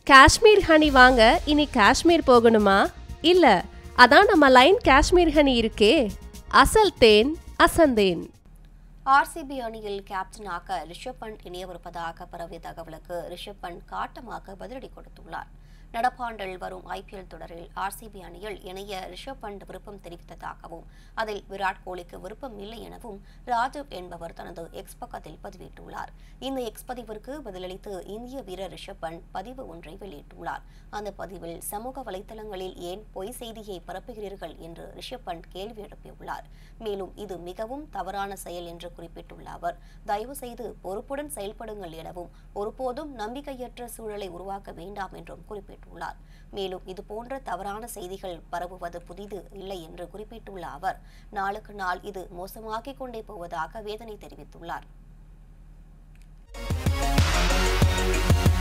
Kashmir honey வாங்க இனி காஷ்மீர் போகணுமா இல்ல அதான் நம்ம லைன் காஷ்மீர் ஹனி இருக்கே அசல் தேன் அசந்தேன் ஆர்சிபி அணியில் கேப்டனாக ரிஷப் பண்ட் இணையவிருப்பதாக பரவிய தகவலுக்கு ரிஷப் பண்ட் காட்டமாக பதிலடி கொடுத்துள்ளார் நடப்பாண்டில் வரும் ஐபிஎல் தொடரில் ஆர்சிபி அணியில் இணைய ரிஷப் பண்ட் விருப்பம் தெரிவித்ததாகவும் அதில் விராட் கோலிக்கு விருப்பம் இல்லை எனவும் ராஜீவ் என்பவர் தனது எக்ஸ் பக்கத்தில் பதிவிட்டுள்ளார் இந்த எக்ஸ் பதிவிற்கு பதிலளித்து இந்திய வீரர் ரிஷப் பண்ட் பதிவு ஒன்றை வெளியிட்டுள்ளார் அந்த பதிவில் சமூக வலைதளங்களில் ஏன் பொய் செய்தியை பரப்புகிறீர்கள் என்று ரிஷப் பண்ட் கேள்வி எழுப்பியுள்ளார் மேலும் இது மிகவும் தவறான செயல் என்று குறிப்பிட்டுள்ள அவர் தயவு செய்து பொறுப்புடன் செயல்படுங்கள் எனவும் ஒருபோதும் நம்பிக்கையற்ற சூழலை உருவாக்க வேண்டாம் என்றும் குறிப்பிட்டுள்ளார் மேலும் இது போன்ற தவறான செய்திகள் பரவுவது புதிது இல்லை என்று குறிப்பிட்டுள்ள அவர் நாளுக்கு நாள் இது மோசமாகிக் கொண்டே போவதாக வேதனை தெரிவித்துள்ளார்